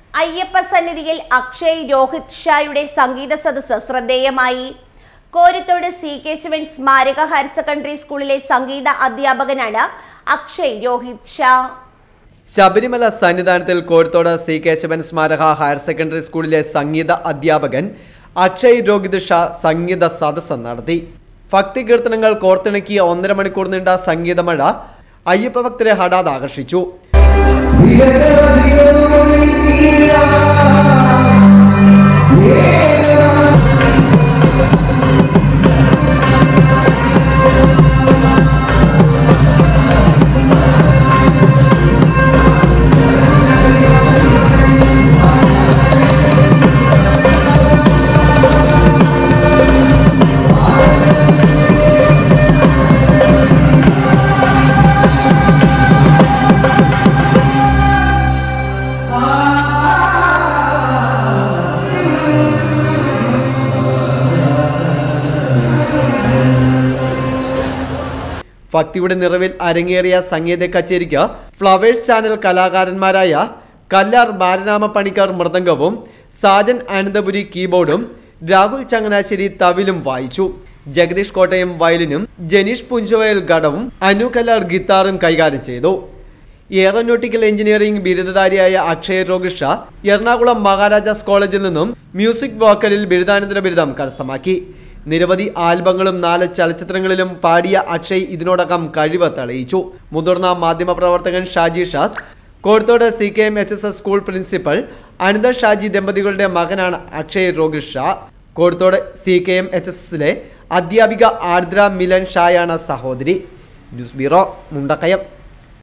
അയ്യപ്പ സന്നിധിയിൽ അക്ഷയ് രോഹിത് ഷായുടെ സംഗീത സദസ്സ് ശ്രദ്ധേയമായി കോരത്തോട് സി കേശവൻ സ്മാരക ഹയർ സെക്കൻഡറി സ്കൂളിലെ സംഗീത അധ്യാപകനാണ് അക്ഷയ് രോഹിത് ഷാ ശബരിമല സന്നിധാനത്തിൽ കോഴിത്തോട് സി കേശവൻ സ്മാരക ഹയർ സെക്കൻഡറി സ്കൂളിലെ സംഗീത അധ്യാപകൻ അക്ഷയ് രോഹിത് ഷാ സംഗീത സദസ്സ് നടത്തി ഭക്തി കീർത്തനങ്ങൾ കോർത്തിണക്കിയ ഒന്നര മണിക്കൂർ നീണ്ട സംഗീതമഴ അയ്യപ്പ ഭക്തരെ ഹഠാത് ആകർഷിച്ചു ഭക്തിയുടെ നിറവിൽ അരങ്ങേറിയ സംഗീത കച്ചേരിക്ക് ഫ്ലവേഴ്സ് ചാനൽ കലാകാരന്മാരായ കല്ലാർ ബാലരാമ പണിക്കർ മൃദംഗവും സാജൻ ആനന്ദപുരി കീബോർഡും രാഹുൽ ചങ്ങനാശ്ശേരി തവിലും വായിച്ചു ജഗദീഷ് കോട്ടയം വയലിനും ജനീഷ് പുഞ്ചവയൽ ഘടവും അനു കല്ലാർ ഗിത്താറും കൈകാര്യം ചെയ്തു എയറോനോട്ടിക്കൽ എഞ്ചിനീയറിംഗ് ബിരുദധാരിയായ അക്ഷയ് രോഗിഷ എറണാകുളം മഹാരാജാസ് കോളേജിൽ നിന്നും മ്യൂസിക് വോക്കലിൽ ബിരുദാനന്തര ബിരുദം കരസ്ഥമാക്കി നിരവധി ആൽബങ്ങളും നാല് ചലച്ചിത്രങ്ങളിലും പാടിയ അക്ഷയ് ഇതിനോടകം കഴിവ് തെളിയിച്ചു മുതിർന്ന മാധ്യമപ്രവർത്തകൻ Shaji Shas Kozhithode C K M H S S school principal Anitha Shaji ദമ്പതികളുടെ മകനാണ് Akshay Rogish Sha Kozhithode C K M H S എസിലെ അധ്യാപിക ആർദ്ര മിലൻ ഷായാണ് സഹോദരി ന്യൂസ് ബ്യൂറോ മുണ്ടക്കയം